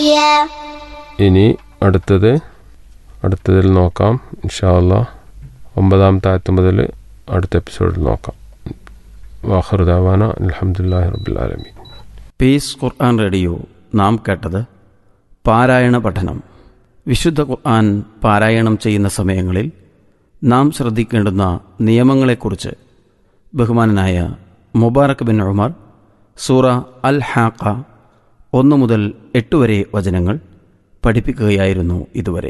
عافية ഇനി അടുത്തത് അടുത്തതിൽ നോക്കാം ഇൻഷാല്ല ഒമ്പതാമത്തെ ആയത്ത് മുതൽ അടുത്ത എപ്പിസോഡിൽ നോക്കാം വാഹൃദാവാന അലഹമുല്ലാ റബുലാലമി പീസ് ഖുർആൻ റേഡിയോ നാം കേട്ടത് പാരായണ പഠനം വിശുദ്ധ ഖുർആൻ പാരായണം ചെയ്യുന്ന സമയങ്ങളിൽ നാം ശ്രദ്ധിക്കേണ്ടുന്ന നിയമങ്ങളെക്കുറിച്ച് ബഹുമാനനായ മുബാറക് ബിൻ ഉമർ സൂറ അൽ ഹാക്ക ഒന്ന് മുതൽ എട്ട് വരെ വചനങ്ങൾ പഠിപ്പിക്കുകയായിരുന്നു ഇതുവരെ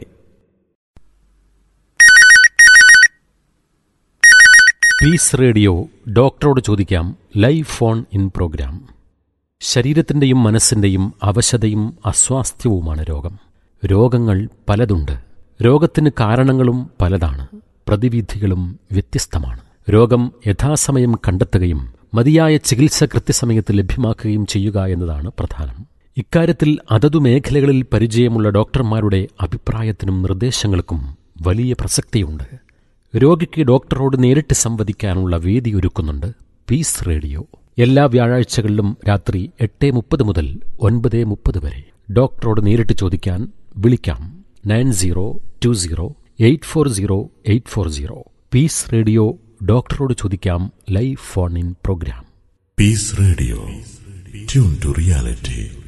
പീസ് റേഡിയോ ഡോക്ടറോട് ചോദിക്കാം ലൈവ് ഫോൺ ഇൻ പ്രോഗ്രാം ശരീരത്തിൻ്റെയും മനസ്സിൻ്റെയും അവശതയും അസ്വാസ്ഥ്യവുമാണ് രോഗം രോഗങ്ങൾ പലതുണ്ട് രോഗത്തിന് കാരണങ്ങളും പലതാണ് പ്രതിവിധികളും വ്യത്യസ്തമാണ് രോഗം യഥാസമയം കണ്ടെത്തുകയും മതിയായ ചികിത്സ കൃത്യസമയത്ത് ലഭ്യമാക്കുകയും ചെയ്യുക എന്നതാണ് പ്രധാനം ഇക്കാര്യത്തിൽ അതതു മേഖലകളിൽ പരിചയമുള്ള ഡോക്ടർമാരുടെ അഭിപ്രായത്തിനും നിർദ്ദേശങ്ങൾക്കും വലിയ പ്രസക്തിയുണ്ട് രോഗിക്ക് ഡോക്ടറോട് നേരിട്ട് സംവദിക്കാനുള്ള വേദി ഒരുക്കുന്നുണ്ട് പീസ് റേഡിയോ എല്ലാ വ്യാഴാഴ്ചകളിലും രാത്രി എട്ട് മുപ്പത് മുതൽ ഒൻപത് മുപ്പത് വരെ ഡോക്ടറോട് നേരിട്ട് ചോദിക്കാൻ വിളിക്കാം nine zero two zero eight four zero eight four zero peace radio ഡോക്ടറോട് ചോദിക്കാം live phone in programme Peace Radio. Tune to reality.